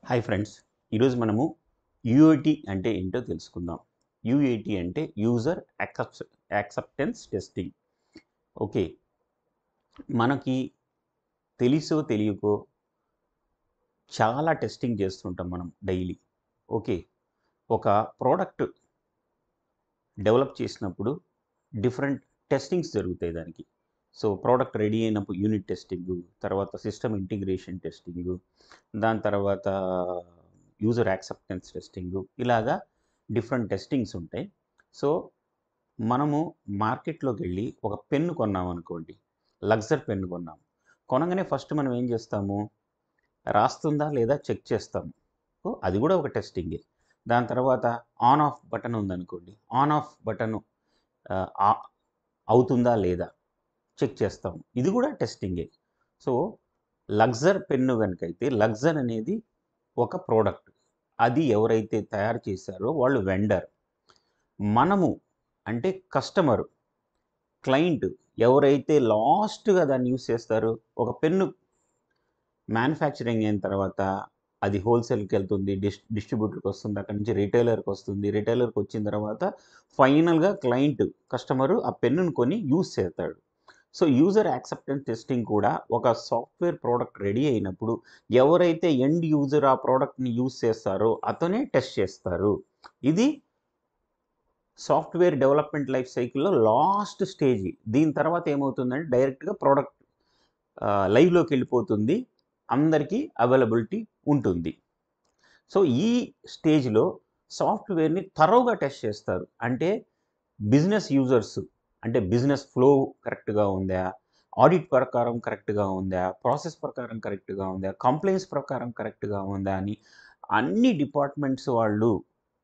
hi friends ఈరోజు మనము యూఐటి అంటే ఏంటో తెలుసుకుందాం యూఐటి అంటే ఏంటో తెలుసుకుందాం యూఐటి అంటే user accept acceptance testing okay మనకి తెలుసో తెలియకో చాలా టెస్టింగ్ చేస్తుంటాం మనం డైలీ ఓకే ఒక ప్రోడక్ట్ డెవలప్ చేసినప్పుడు డిఫరెంట్ టెస్టింగ్స్ జరుగుతాయి దానికి సో ప్రోడక్ట్ రెడీ అయినప్పుడు యూనిట్ టెస్టింగ్ తర్వాత సిస్టమ్ ఇంటిగ్రేషన్ టెస్టింగ్ దాని తర్వాత యూజర్ యాక్సెప్టెన్స్ టెస్టింగ్ ఇలాగా డిఫరెంట్ టెస్టింగ్స్ ఉంటాయి సో మనము మార్కెట్లోకి వెళ్ళి ఒక పెన్ను కొన్నాం అనుకోండి లగ్జర్ పెన్ను కొన్నాం కొనగానే ఫస్ట్ మనం ఏం చేస్తాము రాస్తుందా లేదా చెక్ చేస్తాము సో అది కూడా ఒక టెస్టింగే దాని తర్వాత ఆన్ ఆఫ్ బటన్ ఉందనుకోండి ఆన్ ఆఫ్ బటన్ అవుతుందా లేదా చెక్ చేస్తాం ఇది కూడా టెస్టింగే సో లగ్జర్ పెన్ను కనుకైతే లగ్జర్ అనేది ఒక ప్రోడక్ట్ అది ఎవరైతే తయారు చేశారో వాళ్ళు వెండర్ మనము అంటే కస్టమర్ క్లయింట్ ఎవరైతే లాస్ట్గా దాన్ని యూస్ చేస్తారో ఒక పెన్ను మ్యానుఫ్యాక్చరింగ్ అయిన తర్వాత అది హోల్సేల్కి వెళ్తుంది డిస్ డిస్ట్రిబ్యూటర్కి వస్తుంది అక్కడి నుంచి రిటైలర్కి వస్తుంది రిటైలర్కి వచ్చిన తర్వాత ఫైనల్గా క్లయింట్ కస్టమరు ఆ పెన్నును కొని యూస్ చేస్తాడు సో యూజర్ యాక్సెప్టెన్స్ టెస్టింగ్ కూడా ఒక సాఫ్ట్వేర్ ప్రోడక్ట్ రెడీ అయినప్పుడు ఎవరైతే ఎండ్ యూజర్ ఆ ప్రోడక్ట్ని యూజ్ చేస్తారో అతనే టెస్ట్ చేస్తారు ఇది సాఫ్ట్వేర్ డెవలప్మెంట్ లైఫ్ సైకిల్లో లాస్ట్ స్టేజ్ దీని తర్వాత ఏమవుతుందంటే డైరెక్ట్గా ప్రోడక్ట్ లైవ్లోకి వెళ్ళిపోతుంది అందరికీ అవైలబిలిటీ ఉంటుంది సో ఈ స్టేజ్లో సాఫ్ట్వేర్ని తరోగా టెస్ట్ చేస్తారు అంటే బిజినెస్ యూజర్స్ అంటే బిజినెస్ ఫ్లో కరెక్ట్గా ఉందా ఆడిట్ ప్రకారం కరెక్ట్గా ఉందా ప్రాసెస్ ప్రకారం కరెక్ట్గా ఉందా కంప్లైంట్స్ ప్రకారం కరెక్ట్గా ఉందా అని అన్ని డిపార్ట్మెంట్స్ వాళ్ళు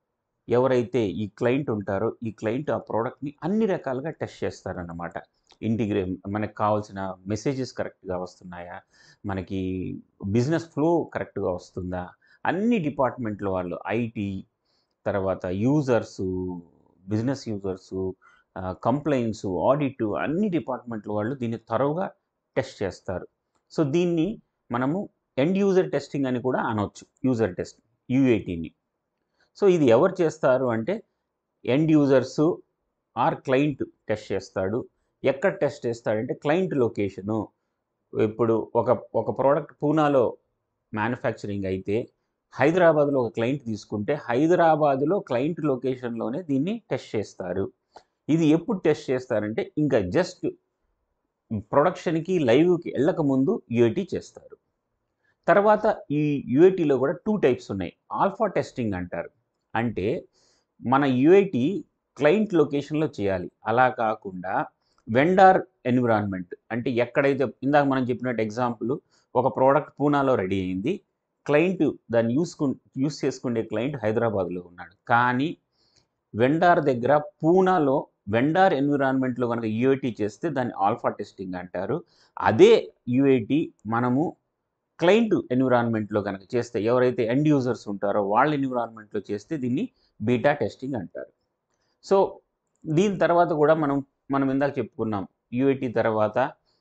ఎవరైతే ఈ క్లయింట్ ఉంటారో ఈ క్లయింట్ ఆ ప్రోడక్ట్ని అన్ని రకాలుగా టెస్ట్ చేస్తారన్నమాట ఇంటిగ్రే మనకు కావాల్సిన మెసేజెస్ కరెక్ట్గా వస్తున్నాయా మనకి బిజినెస్ ఫ్లో కరెక్ట్గా వస్తుందా అన్ని డిపార్ట్మెంట్ల వాళ్ళు ఐటీ తర్వాత users business users complaints audit అన్ని డిపార్ట్మెంట్ల వాళ్ళు దీన్ని తరువుగా టెస్ట్ చేస్తారు సో దీన్ని మనము ఎండ్ యూజర్ టెస్టింగ్ అని కూడా అనవచ్చు యూజర్ టెస్ట్ యూఏటీని సో ఇది ఎవరు చేస్తారు అంటే end users or client test చేస్తాడు ఎక్కడ టెస్ట్ చేస్తాడంటే క్లయింట్ లొకేషను ఇప్పుడు ఒక ఒక ప్రోడక్ట్ పూనాలో మ్యానుఫ్యాక్చరింగ్ అయితే హైదరాబాద్లో ఒక క్లయింట్ తీసుకుంటే హైదరాబాద్లో క్లయింట్ లొకేషన్లోనే దీన్ని టెస్ట్ చేస్తారు ఇది ఎప్పుడు టెస్ట్ చేస్తారంటే ఇంకా జస్ట్ ప్రొడక్షన్కి లైవ్కి వెళ్ళక ముందు యూఐటీ చేస్తారు తర్వాత ఈ యూఐటీలో కూడా టూ టైప్స్ ఉన్నాయి ఆల్ఫా టెస్టింగ్ అంటారు అంటే మన యూఐటీ క్లయింట్ లొకేషన్లో చేయాలి అలా కాకుండా వెండార్ ఎన్విరాన్మెంట్ అంటే ఎక్కడైతే ఇందాక మనం చెప్పినట్టు ఎగ్జాంపుల్ ఒక ప్రోడక్ట్ పూనాలో రెడీ అయింది క్లయింట్ దాన్ని యూస్కు యూస్ చేసుకునే క్లయింట్ హైదరాబాద్లో ఉన్నాడు కానీ వెండార్ దగ్గర పూనాలో వెండార్ ఎన్విరాన్మెంట్లో కనుక యూఐటీ చేస్తే దాన్ని ఆల్ఫా టెస్టింగ్ అంటారు అదే యూఐటీ మనము క్లయింట్ ఎన్విరాన్మెంట్లో కనుక చేస్తే ఎవరైతే ఎండ్ యూజర్స్ ఉంటారో వాళ్ళ ఎన్విరాన్మెంట్లో చేస్తే దీన్ని బీటా టెస్టింగ్ అంటారు సో దీని తర్వాత కూడా మనం మనం ఇందాక చెప్పుకున్నాం యూఐటీ తర్వాత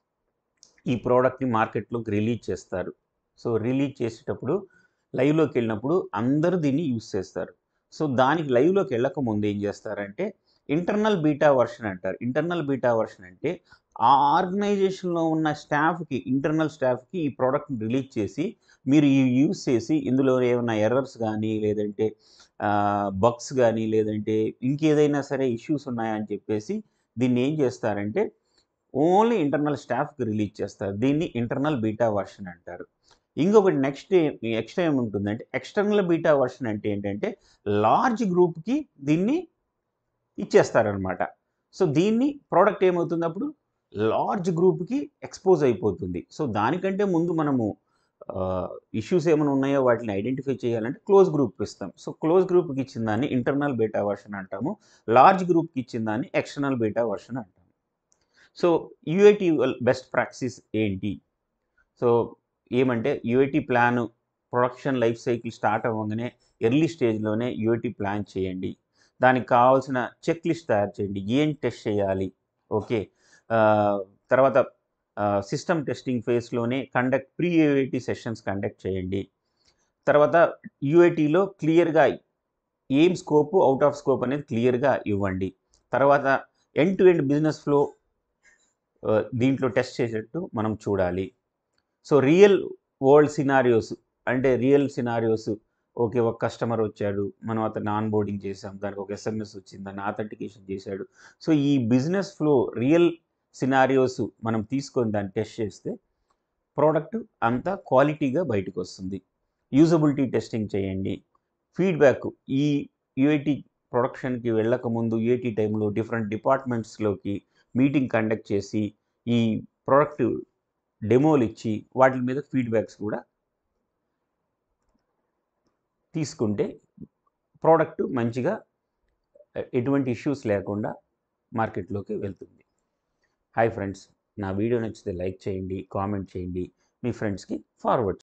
ఈ ప్రోడక్ట్ని మార్కెట్లోకి రిలీజ్ చేస్తారు సో రిలీజ్ చేసేటప్పుడు లైవ్లోకి వెళ్ళినప్పుడు అందరూ దీన్ని యూస్ చేస్తారు సో దానికి లైవ్లోకి వెళ్ళక ముందు ఏం చేస్తారంటే ఇంటర్నల్ బీటా వర్షన్ అంటారు ఇంటర్నల్ బీటా వర్షన్ అంటే ఆ ఆర్గనైజేషన్లో ఉన్న స్టాఫ్కి ఇంటర్నల్ స్టాఫ్కి ఈ ప్రోడక్ట్ని రిలీజ్ చేసి మీరు ఈ యూస్ చేసి ఇందులో ఏమైనా ఎర్రర్స్ కానీ లేదంటే బగ్స్ కానీ లేదంటే ఇంకేదైనా సరే ఇష్యూస్ ఉన్నాయని చెప్పేసి దీన్ని ఏం చేస్తారంటే ఓన్లీ ఇంటర్నల్ స్టాఫ్కి రిలీజ్ చేస్తారు దీన్ని ఇంటర్నల్ బీటా వర్షన్ అంటారు ఇంకొకటి నెక్స్ట్ నెక్స్ట్ ఏముంటుందంటే ఎక్స్టర్నల్ బీటా వర్షన్ అంటే ఏంటంటే లార్జ్ గ్రూప్కి దీన్ని ఇచ్చేస్తారనమాట సో దీన్ని ప్రోడక్ట్ ఏమవుతుంది అప్పుడు లార్జ్ గ్రూప్కి ఎక్స్పోజ్ అయిపోతుంది సో దానికంటే ముందు మనము ఇష్యూస్ ఏమైనా ఉన్నాయో వాటిని ఐడెంటిఫై చేయాలంటే క్లోజ్ గ్రూప్కి ఇస్తాం సో క్లోజ్ గ్రూప్కి ఇచ్చిన దాన్ని ఇంటర్నల్ బీటా వర్షన్ అంటాము లార్జ్ గ్రూప్కి ఇచ్చిన దాన్ని ఎక్స్టర్నల్ బీటా వర్షన్ అంటాము సో యూఐటీ బెస్ట్ ప్రాక్టీస్ ఏంటి సో ఏమంటే UIT plan production life cycle start అవ్వగానే ఎర్లీ స్టేజ్లోనే యూఐటీ ప్లాన్ చేయండి దానికి కావాల్సిన చెక్ లిస్ట్ తయారు చేయండి ఏం టెస్ట్ చేయాలి ఓకే తర్వాత సిస్టమ్ టెస్టింగ్ ఫేస్లోనే conduct pre AIT sessions conduct చేయండి తర్వాత యూఐటీలో క్లియర్గా ఏం స్కోప్ అవుట్ ఆఫ్ స్కోప్ అనేది క్లియర్గా ఇవ్వండి తర్వాత end to end business flow దీంట్లో టెస్ట్ చేసేట్టు మనం చూడాలి సో రియల్ వరల్డ్ సినారియోస్ అంటే రియల్ సినారియోస్ ఓకే ఒక కస్టమర్ వచ్చాడు మనం అతన్ని ఆన్ బోర్డింగ్ చేసాం దానికి ఒక ఎస్ఎంఎస్ వచ్చింది దాన్ని ఆథెంటికేషన్ చేశాడు సో ఈ బిజినెస్ ఫ్లో రియల్ సినారియోస్ మనం తీసుకొని దాన్ని టెస్ట్ చేస్తే ప్రోడక్ట్ అంతా క్వాలిటీగా బయటకు వస్తుంది యూజబిలిటీ టెస్టింగ్ చేయండి ఫీడ్బ్యాక్ ఈ యూఐటీ ప్రొడక్షన్కి వెళ్ళక ముందు యూఐటీ టైంలో డిఫరెంట్ డిపార్ట్మెంట్స్లోకి మీటింగ్ కండక్ట్ చేసి ఈ ప్రోడక్ట్ డెమోలు ఇచ్చి వాటి మీద ఫీడ్బ్యాక్స్ కూడా తీసుకుంటే ప్రోడక్ట్ మంచిగా ఎటువంటి ఇష్యూస్ లేకుండా మార్కెట్లోకి వెళ్తుంది హాయ్ ఫ్రెండ్స్ నా వీడియో నచ్చితే లైక్ చేయండి కామెంట్ చేయండి మీ ఫ్రెండ్స్కి ఫార్వర్డ్